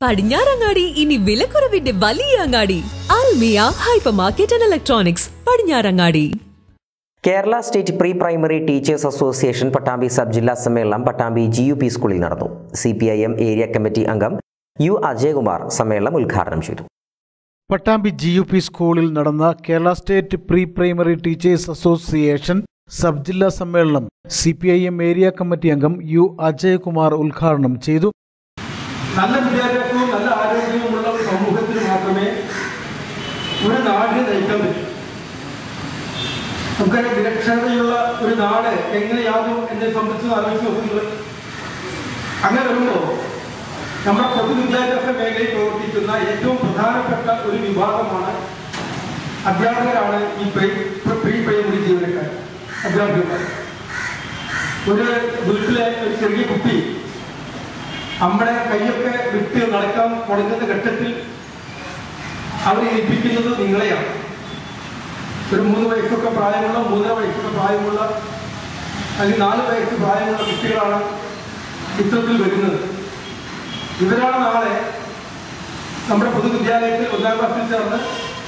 പടിഞ്ഞാറങ്ങാടി ഇനി വിലക്കുറവിന്റെ വലിയ അങ്ങാടി Almiya hypermarket and electronics Padinjarangadi Kerala state pre primary teachers association Pattambi sub ജില്ലാ സമ്മേളനം പട്ടാമ്പി ജി യു പി സ്കൂളിൽ നടന്നു C P I M area committee അംഗം യു അജയകുമാർ സമ്മേളനം ഉദ്ഘാടനം ചെയ്തു പട്ടാമ്പി ജി യു പി സ്കൂളിൽ നടന്ന Kerala state pre primary teachers association sub ജില്ലാ സമ്മേളനം C P I M area committee അംഗം യു അജയകുമാർ ഉദ്ഘാടനം ചെയ്തു നല്ല വിദ്യാഭ്യാസവും നല്ല ആരോഗ്യവുമുള്ള ഒരു സമൂഹത്തിന് മാത്രമേ ഒരു നാടിനെ നയിക്കാൻ പറ്റൂ നമുക്കറിയാം നിരക്ഷരതയുള്ള ഒരു നാട് എങ്ങനെയാകും എന്നെ സംബന്ധിച്ച് ആലോചിച്ച് നോക്കുന്നത് അങ്ങനെ വരുമ്പോൾ നമ്മുടെ പൊതുവിദ്യാഭ്യാസ മേഖലയിൽ പ്രവർത്തിക്കുന്ന ഏറ്റവും പ്രധാനപ്പെട്ട ഒരു വിഭാഗമാണ് അധ്യാപകരാണ് ഈ പ്രീ പ്രീ പ്രൈമറി ജീവനക്കാർ അധ്യാപകന്മാർ ഒരു വീട്ടിലെ ഒരു ചെറിയ കുട്ടി നമ്മുടെ കൈയൊക്കെ വിട്ട് നടക്കാൻ തുടങ്ങുന്ന ഘട്ടത്തിൽ അവരെ ഏൽപ്പിക്കുന്നത് നിങ്ങളെയാണ് ഒരു മൂന്ന് വയസ്സൊക്കെ പ്രായമുള്ള മൂന്നര വയസ്സൊക്കെ പ്രായമുള്ള അല്ലെങ്കിൽ നാല് വയസ്സ് പ്രായമുള്ള കുട്ടികളാണ് ചിത്രത്തിൽ വരുന്നത് ഇവരാണ് നാളെ നമ്മുടെ പൊതുവിദ്യാലയത്തിൽ ഒന്നാം ക്ലാസ്സിൽ ചേർന്ന്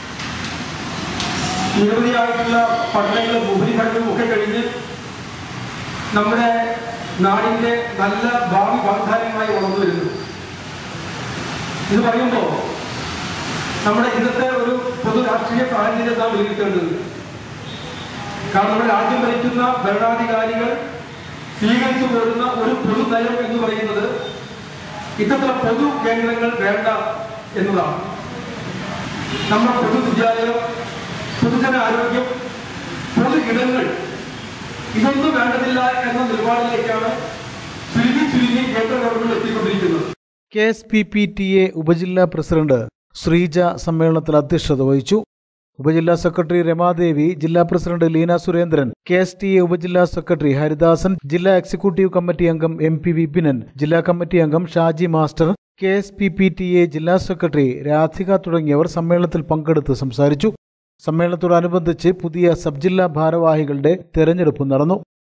നിരവധിയായിട്ടുള്ള പഠനങ്ങളും ഉപരിപഠനവും ഒക്കെ കഴിഞ്ഞ് നമ്മുടെ നാടിന്റെ നല്ല ഭാവി വാഗ്ദാനമായി വളർന്നു വരുന്നു ഇത് പറയുമ്പോൾ നമ്മുടെ ഇന്നത്തെ ഒരു പൊതു രാഷ്ട്രീയ സാഹചര്യം നാം വിലയിരുത്തേണ്ടത് കാരണം നമ്മുടെ രാജ്യം ഭരിക്കുന്ന ഭരണാധികാരികൾ സ്വീകരിച്ചു പോരുന്ന ഒരു പൊതു നയം എന്ന് പറയുന്നത് ഇത്തരത്തിലുള്ള പൊതു കേന്ദ്രങ്ങൾ വേണ്ട എന്നതാണ് നമ്മുടെ പൊതുവിദ്യാലയം പൊതുജന ആരോഗ്യം പൊതു ഇടങ്ങൾ ഇതൊന്നും വേണ്ടതില്ല എന്ന നിലപാടിലേക്കാണ് ചുരുങ്ങി ചുരുങ്ങി കേന്ദ്ര ഗവൺമെന്റ് എത്തിക്കൊണ്ടിരിക്കുന്നത് K S P P T A ഉപജില്ലാ പ്രസിഡന്റ് ശ്രീജ സമ്മേളനത്തിൽ അധ്യക്ഷത വഹിച്ചു ഉപജില്ലാ സെക്രട്ടറി രമാദേവി ജില്ലാ president Leena Surendran K S T A ഉപജില്ലാ സെക്രട്ടറി ഹരിദാസൻ ജില്ലാ എക്സിക്യൂട്ടീവ് കമ്മിറ്റി അംഗം എം പി വിപിനൻ ജില്ലാ കമ്മിറ്റി അംഗം Shaji master K S P P T A ജില്ലാ സെക്രട്ടറി രാധിക തുടങ്ങിയവർ സമ്മേളനത്തിൽ പങ്കെടുത്ത് സംസാരിച്ചു സമ്മേളനത്തോടനുബന്ധിച്ച് പുതിയ സബ് ജില്ലാ ഭാരവാഹികളുടെ തെരഞ്ഞെടുപ്പ് നടന്നു